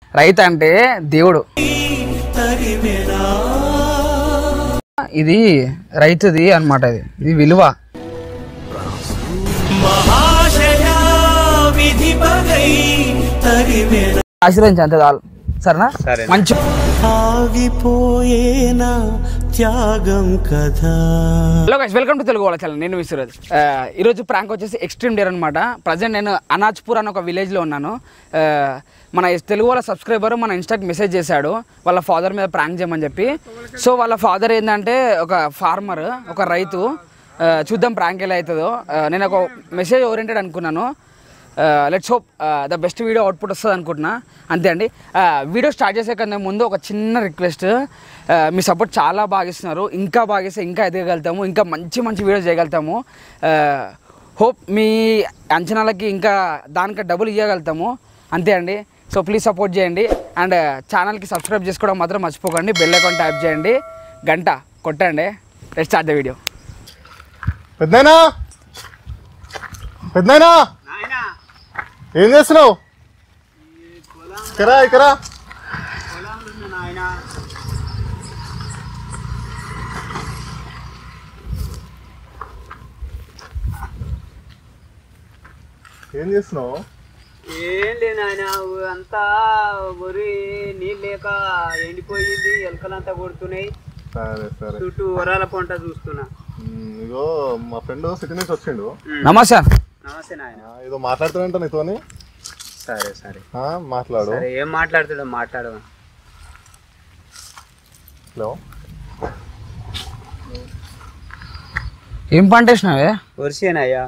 రైతు అంటే దేవుడు ఇది రైతుది అన్నమాట ఇది ఇది విలువ ఆశీర్వదించి అంతే చాలు సరేనా సరే. మంచి ఆగిపోయేనా త్యాగం కదా hello guys welcome to Telugu వాళ్ళ ఛానల్ నేను విశ్వరాజ్ ఆ, ఈరోజు ప్రాంక్ వచ్చేసి ఎక్స్ట్రీమ్ డేర్ అనమాట ప్రజెంట్ నేను అనాజ్పూర్ అని ఒక విలేజ్లో ఉన్నాను ఆ, మన తెలుగు వాళ్ళ సబ్స్క్రైబర్ మన ఇన్స్టాకి మెసేజ్ చేశాడు వాళ్ళ ఫాదర్ మీద ప్రాంక్ చేయమని చెప్పి సో వాళ్ళ ఫాదర్ ఏంటంటే ఒక ఫార్మర్ ఒక రైతు ఆ, చూద్దాం ప్రాంక్ ఎలా అవుతుందో ఆ, నేను ఒక మెసేజ్ ఓరియంటెడ్ అనుకున్నాను let's hope the best video output వస్తుంది అనుకుంటున్నా అంతే అండి వీడియో స్టార్ట్ చేసే కన్నా ముందు ఒక చిన్న రిక్వెస్ట్ మీ సపోర్ట్ చాలా బాగా ఇస్తున్నారు ఇంకా బాగా ఇస్తే ఇంకా ఎదగలుగుతాము ఇంకా మంచి మంచి వీడియోస్ చేయగలుగుతాము హోప్ మీ అంచనాలకి ఇంకా దానికి డబ్బులు ఇవ్వగలుగుతాము అంతే అండి సో ప్లీజ్ సపోర్ట్ చేయండి అండ్ ఛానల్కి సబ్స్క్రైబ్ చేసుకోవడం మాత్రం మర్చిపోకండి బెల్ అకౌంట్ ట్యాప్ చేయండి గంట కొట్టండి లెట్ స్టార్ట్ ద వీడియో పెద్దనా పెద్దనా ఏం చేస్తున్నావు ఇక్కరా ఇక్కరా ఏం చేస్తున్నావు ఏం లేదు నాయన అంతా వరి నీళ్ళు లేక ఎండిపోయింది ఎలకలంతా కొడుతున్నాయి సరే సరే చుట్టూ వరాల పంట చూస్తున్నా ఉమ్, ఇగో మా ఫ్రెండ్ సిటీ నుంచి వచ్చిండు నమస్తే నమస్తే నాయన ఆ, ఏదో మాట్లాడుతానంట నీతోని సరే సరే ఆ, మాట్లాడు సరే ఏం మాట్లాడుతాడో మాట్లాడదాం హలో ఏం పంట వేసినావే వరిసేనయ్యా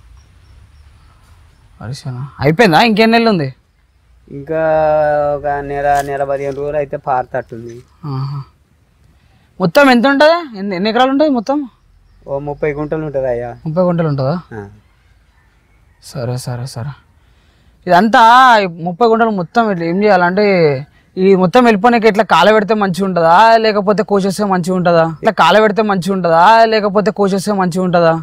పరిశ్రమ అయిపోయిందా ఇంకెన్ని నెలలు ఉంది ఇంకా ఒక నెల నెల పదిహేను రోజులు అయితే పారుతట్టుంది ఆహా. మొత్తం ఎంత ఉంటుంది ఎన్ని ఎన్ని ఎకరాలు ఉంటుంది మొత్తం ఓ ముప్పై గుంటలు ఉంటుంది అయ్యా ముప్పై గుంటలు ఉంటుందా ఆ. సరే సరే సరే ఇదంతా ఈ ముప్పై గుంటలు మొత్తం ఇట్లా ఏం చేయాలంటే ఈ మొత్తం వెళ్ళిపోయినాక ఇట్లా కాల పెడితే మంచిగా ఉంటుందా లేకపోతే కోసేస్తే మంచిగా ఉంటుందా ఇట్లా కాల పెడితే మంచిగా ఉంటుందా లేకపోతే కోసేస్తే మంచిగా ఉంటుందా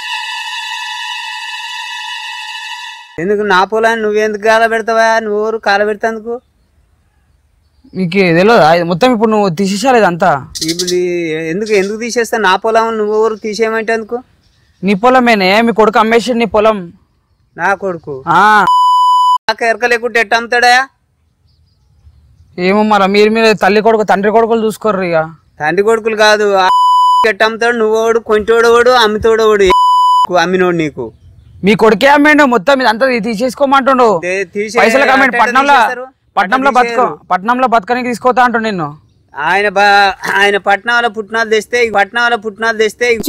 ఎందుకు నా పొలాన్ని నువ్వెందుకు కాల పెడతావా నువ్వు ఎవరు కాల పెడతాందుకు మీకు తెలియదా ఇది మొత్తం ఇప్పుడు నువ్వు తీసేసాలి ఇదంతా ఇప్పుడు ఈ- ఎందుకు ఎందుకు తీసేస్తా నా పొలం నువ్వు ఎవరు తీసేయమంటే ఎందుకు నీ పొలమేనే మీ కొడుకు అమ్మేసి నీ పొలం నా కొడుకు ఆ, నాకు ఎరక లేకుంటే ఎట్ట అమ్ముతాడా ఏమో మరి మీరు మీరు తల్లి కొడుకు తండ్రి కొడుకులు చూసుకోర్రు ఇక తండ్రి కొడుకులు కాదు ఆ ఎట్ట అమ్ముతాడు నువ్వోడు కొంటోడోడు అమ్మితోడోడు అమ్మినోడు నీకు మీ కొడుకే అమ్మిండు మొత్తం ఇదంతా తీసేసుకోమంటుండు దే- తీసే- పైసలు కమ్మిండు అట్ట ఎట్ట పట్నంలో తీసేస్తారు? పట్నంలో అట్ట బతుక తీసేయరు. పట్నంలో బతకనికి తీసుకోతా అంటు నిన్ను ఆయన బా ఆయన పట్నాల పుట్నాలు తెస్తే ఈ పట్నాల పుట్నాలు తెస్తే ఈ-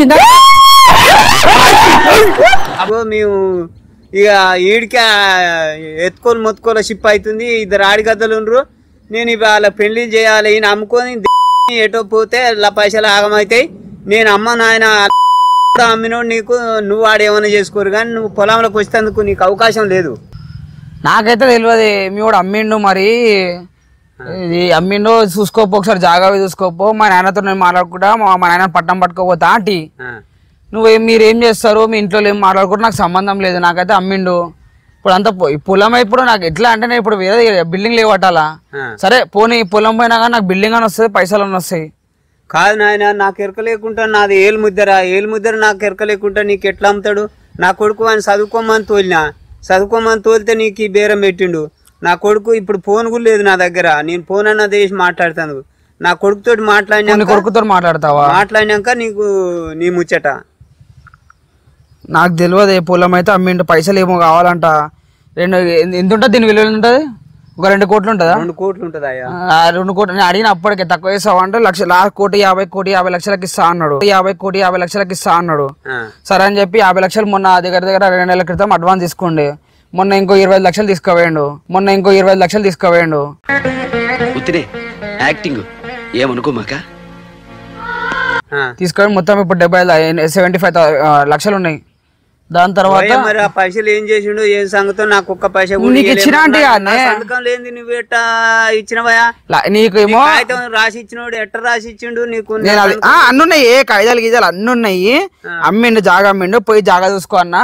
అబ్బో మేము ఇక ఈడికి ఆ ఎత్తుకోలు మొత్తుకోల షిప్ అవుతుంది ఇద్దరు ఆడిగద్దలు ఉండరు నేను ఇవాళ పెళ్లి చేయాలి ఈయన అమ్ముకొని ది- ఎటో పోతే ఇలా పైసలు ఆగమవుతాయి నేను అమ్మ నాయన అమ్మినోడు నీకు నువ్వు ఆడేమన్నా చేసుకోరు కానీ నువ్వు పొలంలోకి వచ్చేందుకు నీకు అవకాశం లేదు నాకైతే తెలియదు మీ వాడు అమ్మిండు మరి ఇది అమ్మిండు చూసుకోపో ఒకసారి జాగ్రత్త చూసుకోపో మా నాన్నతో నేను మాట్లాడుకుంటా మా మా నాన్న పట్టణం పట్టుకోపోతా ఆంటీ ఆ. నువ్వు ఏం- మీరు ఏం చేస్తారు మీ ఇంట్లో ఏం మాట్లాడుకుంటే నాకు సంబంధం లేదు నాకైతే అమ్మిండు ఇప్పుడు అంతా పో- ఈ పొలం ఇప్పుడు నాకు ఎట్లా అంటే నేను ఇప్పుడు వేరే బిల్డింగ్ లేవట్టాలా ఆ. సరే పోనీ ఈ పొలం పోయినా కానీ నాకు బిల్డింగ్ అని వస్తుంది పైసలు అని వస్తాయి కాదు నాయన నాకు ఎరక లేకుండా నాది ఏలు ముద్దరా ఏలు ముద్దర నాకు ఎరక లేకుండా నీకు ఎట్లా అమ్ముతాడు నా కొడుకు ఆయన చదువుకోమని తోలినా చదువుకోమని తోలితే నీకు ఈ బేరం పెట్టిండు నా కొడుకు ఇప్పుడు ఫోన్ కూడా లేదు నా దగ్గర నేను ఫోన్ అన్న చేసి మాట్లాడతాను నా కొడుకుతోటి నీ మాట్లాడినాక కొడుకుతో మాట్లాడతావా మాట్లాడినాక నీకు నీ ముచ్చట నాకు తెలియదు ఏ పొలం అయితే అమ్మిండు పైసలు ఏమో కావాలంట రెండు ఎన్- ఎంత ఉంటుంది దీని విలువ ఎంత ఉంటుంది ఒక రెండు కోట్లు ఉంటుందా రెండు కోట్లు ఉంటుంది అయ్యా ఆ, రెండు కోట్లు నేను అడిగిన అప్పటికే తక్కువ వేసావు అంటే లక్ష లాస్ట్ కోటి యాభై కోటి యాభై లక్షలకి ఇస్తా అన్నాడు యాభై కోటి యాభై లక్షలకి ఇస్తా అన్నాడు ఆ. సరే అని చెప్పి యాభై లక్షలు మొన్న దగ్గర దగ్గర రెండు నెలల క్రితం అడ్వాన్స్ తీసుకోండి మొన్న ఇంకో ఇరవై ఐదు లక్షలు తీసుకుపోయిండు మొన్న ఇంకో ఇరవై ఐదు లక్షలు తీసుకుపోయిండు ఉత్తినే యాక్టింగ్ ఏమనుకోమాక ఆ. తీసుకొని మొత్తం ఇప్పుడు డెబ్బై సెవెంటీ ఫైవ్ లక్షలు ఉన్నాయి దాని తర్వాత ఓయ్ మరి ఆ పైసలు ఏం చేసిండు ఏం సంగతో నాకు ఒక్క పైసా కూడా నీకు ఇయ్యలేదు. ఇచ్చినా అంటే నా- కాదనే. నా సంతకం లేని నువ్వు ఎట్టా ఇచ్చినవయా లా- నీకేమో కాగితం రాసి ఇచ్చినోడు ఎట్ట రాసి ఇచ్చిండు నీకు నేను అది ఆ, అన్ని ఉన్నాయి ఏ కాగితాలు గీతాలు అన్ని ఉన్నాయి అమ్మిండు జాగా అమ్మిండు పోయి జాగా చూసుకో అన్న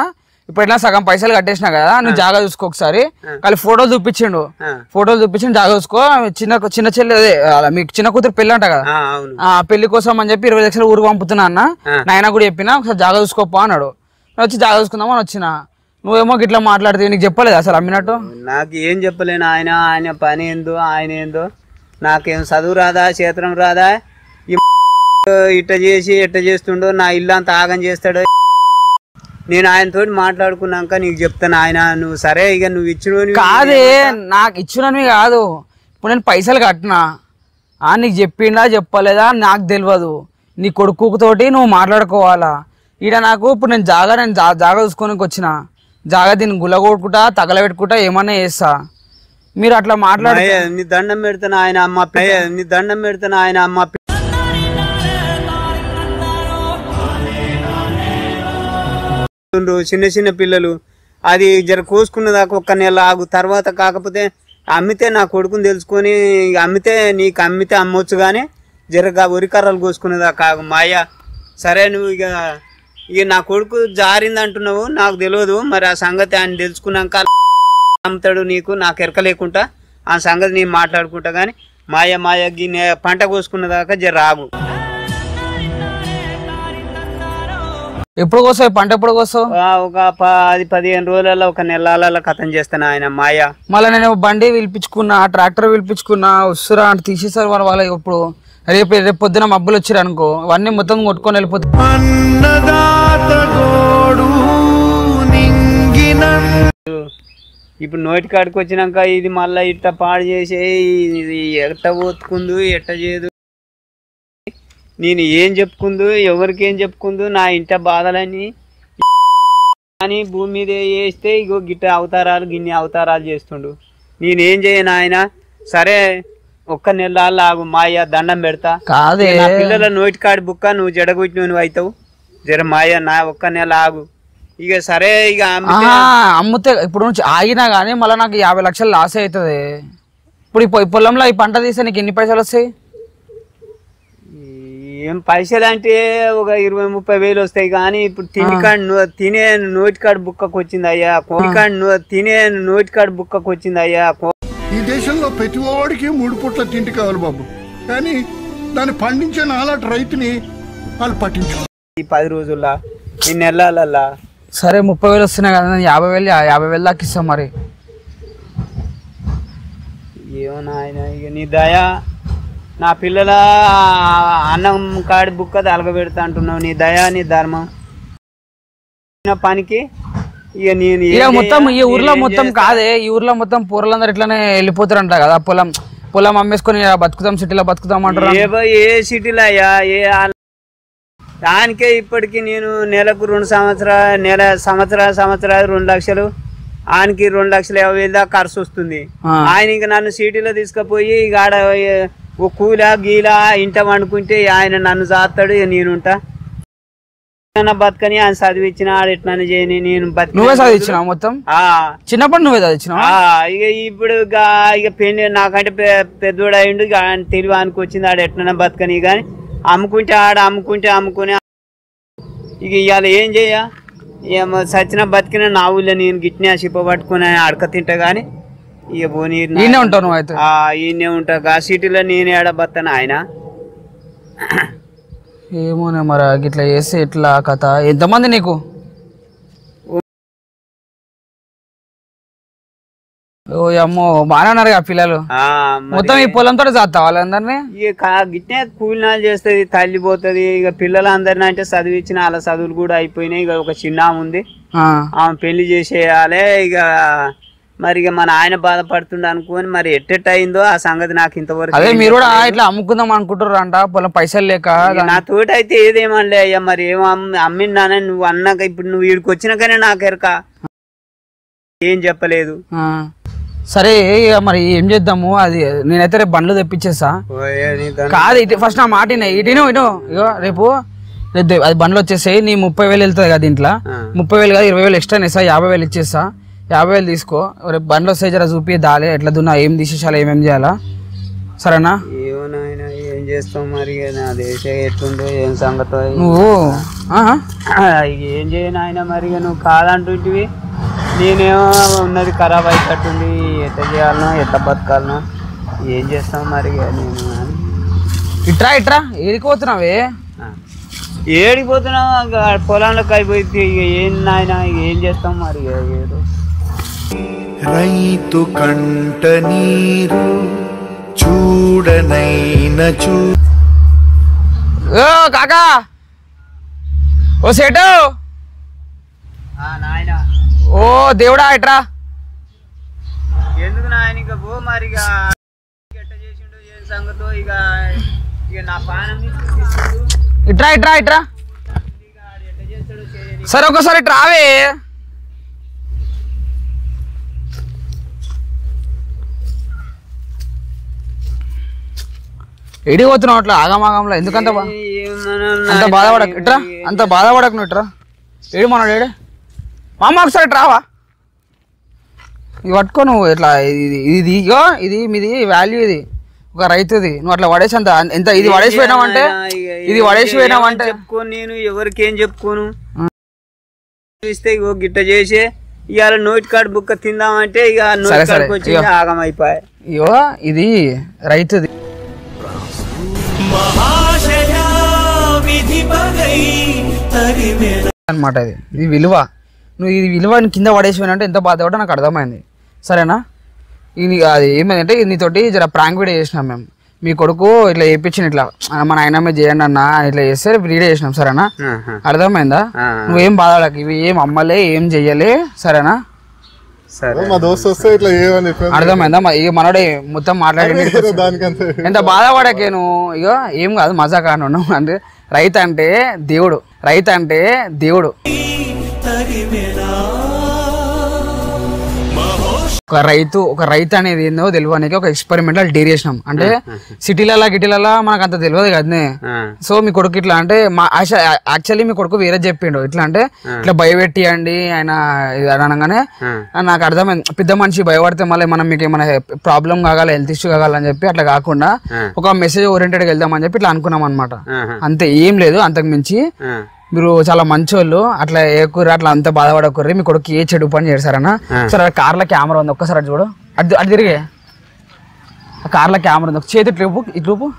ఇప్పుడు ఎట్లా సగం పైసలు కట్టేసినా కదా నువ్వు జాగా చూసుకో ఒకసారి కానీ ఫోటోలు చూపించిండు ఆ. ఫోటోలు చూపించిండు జాగా చూసుకో చిన్న చిన్న చెల్లి అదే అలా మీకు చిన్న కూతురు పెళ్ళి అంట కదా ఆ, అవును ఆ పెళ్లి కోసం అని చెప్పి ఇరవై లక్షలు ఊరికి పంపుతున్నా అన్న నాయన కూడా చెప్పినా ఒకసారి జాగా చూసుకోపో అన్నాడు నేను వచ్చి జాగా చూసుకుందాం అని వచ్చిన నువ్వేమో గిట్లా మాట్లాడితే నీకు చెప్పలేదు అసలు అమ్మినట్టు నాకు ఏం చెప్పలేను ఆయన ఆయన పని ఏందో ఆయన ఏందో నాకేం చదువు రాదా చేతనం రాదా ఈ ఇట్ట చేసి ఇట్ట చేస్తుండో నా ఇల్లు అంతా ఆగం చేస్తాడో నేను ఆయనతో మాట్లాడుకున్నాక నీకు చెప్తాను ఆయన నువ్వు సరే ఇక నువ్వు ఇచ్చిన కాదే నాకు ఇచ్చినవి కాదు ఇప్పుడు నేను పైసలు కట్టినా ఆ నీకు చెప్పిండా చెప్పలేదా నాకు తెలియదు నీ కొడుకుతోటి నువ్వు మాట్లాడుకోవాలా ఈడ నాకు ఇప్పుడు నేను జాగా నేను జా జాగా చూసుకోనికి వచ్చిన జాగా దీన్ని గుల్లగొట్టుకుంటా తగలబెట్టుకుంటా ఏమన్నా చేస్తా మీరు అట్లా మాట్లాడు నీ దండం పెడతాను ఆయన అమ్మ పి- నీ దండం పెడతాను ఆయన అమ్మ పి- ఉండ్రు, చిన్న చిన్న పిల్లలు అది జర కోసుకున్న దాకా ఒక్క నెల ఆగు తర్వాత కాకపోతే అమ్మితే నా కొడుకుని తెలుసుకొని ఇక అమ్మితే నీకు అమ్మితే అమ్మొచ్చు కానీ జరగా ఉరికర్రలు కోసుకునే దాకా ఆగు మాయ సరే నువ్వు ఇక ఇక నా కొడుకు జారింది అంటున్నావు నాకు తెలియదు మరి ఆ సంగతి ఆయన తెలుసుకున్నాక అమ్ముతాడు నీకు నాకు ఎరక లేకుండా ఆ సంగతి నేను మాట్లాడుకుంటా కానీ మాయ మాయ గిన్నె పంట కోసుకున్న దాకా జర ఆగు ఎప్పుడు కోసావు పంట ఎప్పుడు కోసావు ఆ, ఒక పది పదిహేను రోజులలో ఒక నెలలలో కథం చేస్తాను ఆయన మాయ మళ్ళీ నేను బండి పిలిపించుకున్నా ట్రాక్టర్ పిలిపించుకున్నా వస్తురా అంటే తీసేసారు వాళ్ళ వాళ్ళ ఇప్పుడు రేపు రేపు పొద్దున మబ్బులు వచ్చారు అనుకో అవన్నీ మొత్తం కొట్టుకొని వెళ్ళిపోతాయి ఇప్పుడు నోటి కాడికి వచ్చినాక ఇది మళ్ళీ ఇట్ట పాడు చేసే ఇది ఎట్ట పోతుకుందు ఎట్ట చేయదు నేను ఏం చెప్పుకుందు ఎవరికి ఏం చెప్పుకుందు నా ఇంట బాధలని అని భూమి మీద వేస్తే ఇగో గిట్ట అవతారాలు గిన్ని అవతారాలు చేస్తుండు నేనేం చేయను ఆయన సరే ఒక్క నెల ఆగు మాయ దండం పెడతా కాదే నా పిల్లల నోటి కాడి బుక్క నువ్వు జడగొట్టిన నువ్వు అవుతావు జర మాయ నా ఒక్క నెల ఆగు ఇక సరే ఇక అమ్మితే- ఆహా, అమ్ముతే ఇప్పుడు నుంచి ఆగినా కానీ మళ్ళీ నాకు యాభై లక్షలు లాస్ అవుతుంది ఇప్పుడు ఈ పొ- ఈ పొలంలో ఈ పంట తీస్తే నీకు ఎన్ని పైసలు వస్తాయి ఏం పైసలు అంటే ఒక ఇరవై ముప్పై వేలు వస్తాయి కానీ ఇప్పుడు తిని కాడు ను- తినే నోటి కాడు బుక్కకు వచ్చింది అయ్యా కోడి కాడు ను- తినే నోటి కాడు బుక్కకు వచ్చింది అయ్యా కో- ఈ దేశంలో ప్రతి వాడికి మూడు పూట్ల తిండి కావాలి బాబు కానీ దాన్ని పండించే నాలాంటి రైతుని వాళ్ళు పట్టించు ఈ పది రోజుల్లో ఈ నెలలల్లా సరే ముప్పై వేలు వస్తున్నాయి కదా నేను యాభై వేలు యాభై వేలు దాకా ఇస్తాం మరి ఏమో నాయన ఇక నీ దయ నా పిల్లల అన్నం కాడి బుక్క తలగబెడతా అంటున్నావు నీ దయ నీ ధర్మం నా పనికి ఇక నేను ఏం ఇక మొత్తం ఈ చేయ- ఊర్లో నేను ఏం మొత్తం చేస్తా? కాదే ఈ ఊర్లో మొత్తం పూర్లందరూ ఇట్లానే వెళ్ళిపోతారంట కదా పొలం పొలం అమ్మేసుకొని ఇలా బతుకుతాం సిటీలో బతుకుతాం అంటారు ఏ బ- ఏ సిటీలో అయ్యా ఏ ఆల్- దానికే ఇప్పటికి నేను నెలకు రెండు సంవత్సరాల నెల సంవత్సర సంవత్సరాలు రెండు లక్షలు ఆయనకి రెండు లక్షల యాభై వేలు దాకా ఖర్చు వస్తుంది ఆ. ఆయన ఇక నన్ను సిటీలో తీసుకుపోయి ఇక ఆడ ఏ- ఓ కూల గీల ఇంట వండుకుంటే ఆయన నన్ను చాస్తాడు ఇక నేనుంటా నా బతకని ఆయన చదివించిన ఆడ ఎట్లా చేయని నేను బతికిన నువ్వే రోజులు- చదివించినావు మొత్తం ఆ చిన్నప్పుడు నువ్వే చదివించినావు ఆ, ఇక ఇప్పుడు గా- ఇక పెళ్లి నాకంటే పె- పెద్దోడు అయిండు ఇక ఆయన తెలివి అనుకొచ్చింది ఆడ ఎట్లనే బతకని కానీ అమ్ముకుంటే ఆడ అమ్ముకుంటే అమ్ముకుని ఇక ఇవాళ ఏం చేయ ఏమో సచిన బతికిన నా ఊళ్ళో నేను గిట్నే సిప్ప పట్టుకుని అడక తింటా కానీ ఇక పోనీ నా- ఈయనే ఉంటావు నువ్వు అయితే ఆ, ఈయనే ఉంటా గా సిటీలో నేను ఏడ బతాను ఆయన ఏమోనే మరి ఇట్లా చేస్తే ఎట్లా కథ ఎంతమంది నీకు ఓ అమ్మో బాగానే ఉన్నారు కదా పిల్లలు ఆ, మరి- మొత్తం ఈ పొలంతో చేస్తావు వాళ్ళందరినీ ఇక కా- గిట్నే కూలినాలు చేస్తుంది తల్లి పోతుంది ఇక పిల్లలందరినీ అంటే చదివించిన వాళ్ళ చదువులు కూడా అయిపోయినాయి ఇక ఒక చిన్న ఆమె ఉంది ఆ. ఆమె పెళ్లి చేసేయాలి ఇక మరి ఇక మన ఆయన బాధపడుతుండ అనుకోని మరి ఎట్టెట్ అయిందో ఆ సంగతి నాకు ఇంతవరకు అదే ఏం మీరు కూడా చెప్పలేదు. ఇట్లా అమ్ముకుందాం అనుకుంటారు అంట పొలం పైసలు లేక ఇక నా తోటి అయితే ఏదేమనలే అయ్యా మరి ఏం అమ్మి- అమ్మిండానే నువ్వు అన్నాక ఇప్పుడు నువ్వు వీడికి వచ్చినాకనే నాకు ఎరక ఏం చెప్పలేదు ఆ. సరే ఇక మరి ఏం చేద్దాము అది నేనైతే రేపు బండ్లు తెప్పించేస్తా ఓయ్ నీ దండం. కాదు ఇటు ఫస్ట్ నా మాట వినే. ఇటు విను, ఇటు ఇగో రేపు రేపు దే- అది బండ్లు వచ్చేసాయి నీ ముప్పై వేలు వెళ్తుంది కదా దీంట్లో ఆ. ముప్పై వేలు కాదు ఇరవై వేలు ఎక్స్ట్రా ఇస్తా యాభై వేలు ఇచ్చేస్తా యాభై వేలు తీసుకో రేపు బండ్లు వస్తాయి జర చూపి దాలే ఎట్లా దున్నా ఏం తీసేసాలి ఏమేం చేయాలా సరేనా ఏమో నాయన ఏం చేస్తాం మరి ఇక నా దేశం ఎట్లుందో ఏం సంగతో నువ్వు ఆహా. ఆ, ఇక ఏం చేయను ఆయన మరి ఇక నువ్వు కాదంటుంటివి నేనేమో ఉన్నది ఖరాబ్ అయినట్టుంది ఎట్లా చేయాలనో ఎట్లా బతకాలనో ఏం చేస్తాం మరి ఇక నేను అని. ఇట్రా ఇట్రా ఏడికి పోతున్నావే ఆ. ఏడికి పోతున్నావు ఇక పొలంలోకి అయిపోయింది ఇక ఏం నాయన ఇక ఏం చేస్తాం మరి ఇక ఏదో రైతు కంట నీరు చూడనైన చూ ఓ కాకా ఓ సేటు ఆ, నాయన ఓ దేవుడా ఇట్రా ఎందుకు నాయన ఇక పో మరి ఇక ఎట్ట చేసిండో ఏం సంగతో ఇక ఇక నా పానం తీసుకుంటూ ఇట్రా ఇట్రా ఇట్రా ఇక ఆడు ఎట్ట చేస్తాడో చేయని సరే ఒకసారి ఇట్రా రావే ఎడి పోతున్నావు అట్లా ఆగమాగంలో ఎందుకంత బా- అంత బాధపడకు ఇట్రా అంత బాధపడకు నువ్వు ఇట్రా ఏడు మనోడు ఏడే మా అమ్మ ఒకసారి ఇట్రా రావా ఇది పట్టుకో నువ్వు ఇట్లా ఇది ఇది ఇగో ఇది మీది వాల్యూ ఇది ఒక రైతుది నువ్వు అట్లా పడేసి అంత ఎంత ఇది పడేసిపోయినావంటే ఇది పడేసిపోయినావంటే చెప్పుకోను నేను ఎవరికి ఏం చెప్పుకోను ఇస్తే ఇగో గిట్ట చేసి ఇవాళ నోటి కార్డు బుక్క తిందామంటే ఇక సరే, నోటి సరే. కార్డుకి వచ్చి ఇగో. ఆగం అయిపోయాయి ఇగో ఇది రైతుది మహాశయా విధి పగై తరిమెన అనమాట ఇది ఇది విలువ నువ్వు ఇది విలువ కింద పడేసిపోయినంటే ఎంత బాధపడ్డా నాకు అర్థమైంది సరేనా ఇది అది ఏమైందంటే ఇది నీతోటి జర ప్రాంక్ వీడియో చేసినాం మేము మీ కొడుకు ఇట్లా చేయించిన ఇట్లా "ఆ, మన ఆయన మీద చేయండి అన్న ఇట్లా చేస్తే వీడియో చేసినాం సరేనా ఆహా. అర్థమైందా ఆ. నువ్వేం బాధపడకు ఇవి ఏం అమ్మలే ఏం చెయ్యలే సరేనా సరే మా దోస్తు వస్తే ఇట్లా ఏమని చెప్పాను అర్థమైందా మ- ఇక మనోడే మొత్తం మాట్లాడి దానికంతే ఎంత బాధపడకే నువ్వు ఇగో ఏం కాదు మజా కాను అంటే రైతు అంటే దేవుడు రైతు అంటే దేవుడు తరిమెనా ఒక రైతు ఒక రైతు అనేది ఏందో తెలియడానికి ఒక ఎక్స్పెరిమెంటల్ డేర్ చేసినాం అంటే సిటీలలో గిటీలలో మనకు అంత తెలియదు కదనే ఆ. సో మీ కొడుకు ఇట్లా అంటే మా యాక్చువల్లీ మీ కొడుకు వేరే చెప్పిండు ఇట్లా అంటే ఇట్లా భయపెట్టియండి ఆయన ఇది అని అనగానే నాకు అర్థమైంది పెద్ద మనిషి భయపడితే మళ్ళీ మనం మీకు ఏమైనా ప్రాబ్లం కాగాలి హెల్త్ ఇష్యూ కాగాలని చెప్పి అట్లా కాకుండా ఒక మెసేజ్ ఓరియంటెడ్గా వెళ్దామని చెప్పి ఇట్లా అనుకున్నాం అనమాట ఆహా. అంతే ఏం లేదు అంతకు మించి ఆ. మీరు చాలా మంచోళ్ళు అట్లా ఏకూరి అట్లా అంత బాధపడకూర్రి మీ కొడుకు ఏ చెడు పని చేశారనా సరే ఆ కార్లో కెమెరా ఉంది ఒక్కసారి అటు చూడు అటు అటు తిరిగే ఆ కార్లో కెమెరా ఉంది ఒక చేతి ఇట్లు ఊపు, ఇట్లు ఊపు.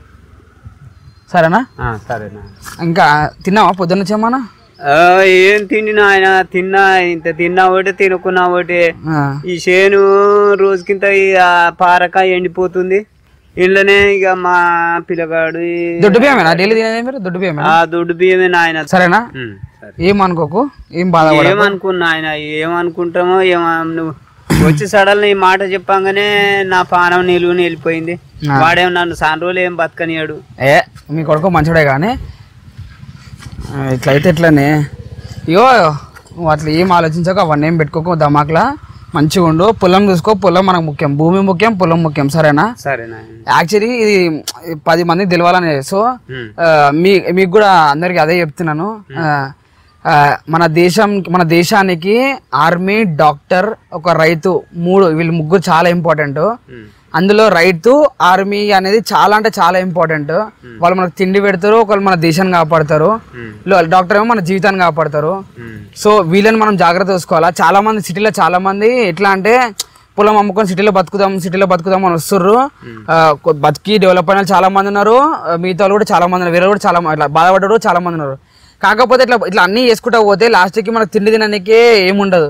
సరేనా ఆ, సరేనా ఇంకా తిన్నావా పొద్దున్న వచ్చేమన్నా ఆ, ఏం తిండి నాయన తిన్నా ఇంత తిన్నా ఒకటి తినుకున్నా ఒకటి ఈ చేను రోజుకింత ఈ ఆ పారక ఎండిపోతుంది ఇంట్లోనే ఇక మా పిల్లగాడు ఈ- దొడ్డు బియ్యమేనా డైలీ తినేది మీరు దొడ్డు బియ్యమేనా ఆ దొడ్డు బియ్యమే నాయన సరేనా ఉమ్, సరే. ఏం అనుకోకు ఏం బాధపడ ఏమనుకున్నా ఆయన ఏమనుకుంటామో ఏమ నువ్వు వచ్చి సడల్ ఈ మాట చెప్పంగానే నా పానం నిలువుని వెళ్ళిపోయింది వాడేమో నన్ను సాన్ రోజులు ఏం బతకనియాడు ఏ మీ కొడుకు మంచోడే కానీ ఆ, ఇట్లయితే ఇట్లనే అయ్యో నువ్వు అట్లా ఏం ఆలోచించక అవన్నీ ఏం పెట్టుకోకు దమాక్లా మంచిగా ఉండు పొలం చూసుకో పొలం మనకు ముఖ్యం భూమి ముఖ్యం పొలం ముఖ్యం సరేనా సరే నాయన యాక్చువల్లీ ఇది పది మందికి తెలియాలని సో ఆ, మీ మీకు కూడా అందరికి అదే చెప్తున్నాను ఆ, ఆ, మన దేశం మన దేశానికి ఆర్మీ డాక్టర్ ఒక రైతు మూడు వీళ్ళు ముగ్గురు చాలా ఇంపార్టెంట్ అందులో రైతు ఆర్మీ అనేది చాలా అంటే చాలా ఇంపార్టెంట్ వాళ్ళు మనకు తిండి పెడతారు ఒకళ్ళు మన దేశాన్ని కాపాడతారు లో- డాక్టర్ ఏమో మన జీవితాన్ని కాపాడతారు సో వీళ్ళని మనం జాగ్రత్త చూసుకోవాలా చాలా మంది సిటీలో చాలా మంది ఎట్లా అంటే పొలం అమ్ముకొని సిటీలో బతుకుదాం సిటీలో బతుకుదాం అని వస్తుర్రు ఆ, కొ- బతికి డెవలప్ అయిన వాళ్ళు చాలా మంది ఉన్నారు ఆ, మిగతా వాళ్ళు కూడా చాలా మంది ఉన్నారు వేరే కూడా చాలా మంది ఇట్లా బాధపడ్డారు చాలా మంది ఉన్నారు కాకపోతే ఇట్లా ఇట్లా అన్నీ చేసుకుంటా పోతే లాస్ట్కి మనకు తిండి తినడానికే ఏముండదు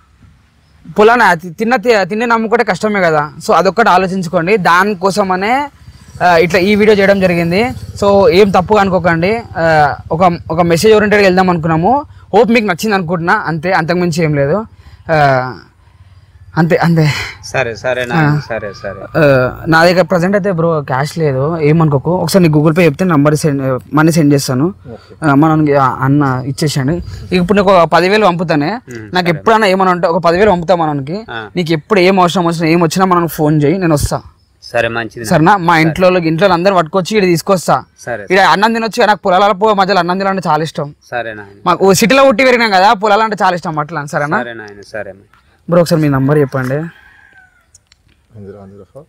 పొలాన తి- తిన్న తి- తిండి నమ్ముకుంటే కష్టమే కదా సో అదొక్కటి ఆలోచించుకోండి దానికోసమనే ఆ, ఇట్లా ఈ వీడియో చేయడం జరిగింది సో ఏం తప్పుగా అనుకోకండి ఆ, ఒక ఒక మెసేజ్ ఓరియంటెడ్గా వెళ్దాం అనుకున్నాము హోప్ మీకు నచ్చింది అనుకుంటున్నా అంతే అంతకుమించి ఏం లేదు ఆ, అంతే అంతే సరే సరే నాయన సరే సరే ఆ, నా దగ్గర ప్రజెంట్ అయితే బ్రో క్యాష్ లేదు ఏమనుకోకు ఒకసారి నీకు గూగుల్ పే చెప్తే నంబర్ సెండ్ మనీ సెండ్ చేస్తాను ఆ, మనకి ఆ అన్న ఇచ్చేసండి ఇప్పుడు నీకు ఒక పదివేలు పంపుతానే నాకు ఎప్పుడైనా ఏమన్నా ఉంటే ఒక పదివేలు పంపుతా మనకి నీకు ఎప్పుడు ఏం అవసరం వచ్చినా ఏం వచ్చినా మనం ఫోన్ చేయి నేను వస్తా సరే మంచిది నాయన. సరేనా మా ఇంట్లో ఇంట్లో అందరు పట్టుకొచ్చి ఇక్కడ తీసుకొస్తా సరే ఇక్కడ అన్నం తినొచ్చు నాకు పొలాల పో మధ్యలో అన్నం తినాలంటే చాలా ఇష్టం సరే నాయన మాకు సిటీలో ఉట్టి పెరిగినాం కదా పొలాలు అంటే చాలా ఇష్టం అట్లా సరేనా సరే నాయన సరే బ్రో ఒకసారి మీ నంబర్ చెప్పండి one zero one zero four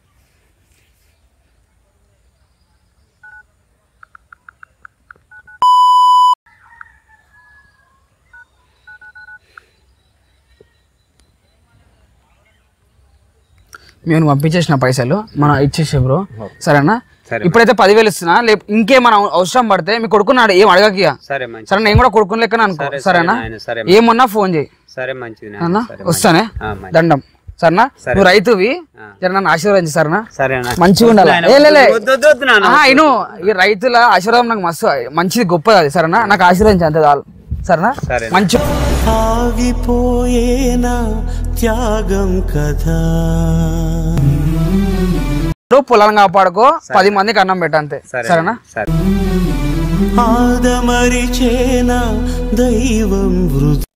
మేము పంపించేసిన పైసలు మనం ఇచ్చేసే బ్రో సరేనా సరే. ఇప్పుడైతే పదివేలు ఇస్తున్నా లేక ఇంకేమైనా అవసరం పడితే మీ కొడుకున్నాడు ఏం అడగకి ఇక. సరే మంచి సరే నేను కూడా కొడుకుని లెక్కన అనుకో సరే, సరేనా నాయన, సరే. ఏమున్నా ఫోన్ చేయి సరే మంచిది నాయన, అన్నా సరే వస్తానే మంచిది. ఆ, మంచిది. దండం సరేనా సరే. నువ్వు రైతువి ఆ. జర నన్ను ఆశీర్వదించు సరేనా సరే నాన్న. మంచిగా ఉండాలి నాయన, ఏ, లే, లే. వద్దు, వద్దు, వద్దు నాన్న. ఆహా, ఇను ఈ రైతుల ఆశీర్వాదం నాకు మస్తు మంచిది గొప్పది అది సరేనా నాకు ఆశీర్వదించు అంతే చాలు సరేనా సరే. మంచి ఆగిపోయేనా త్యాగం కదా పొలాలను కాపాడుకో పది మందికి అన్నం పెట్ట అంతే సరే సరేనా సరే ఆదమరిచేనా దైవం వృధ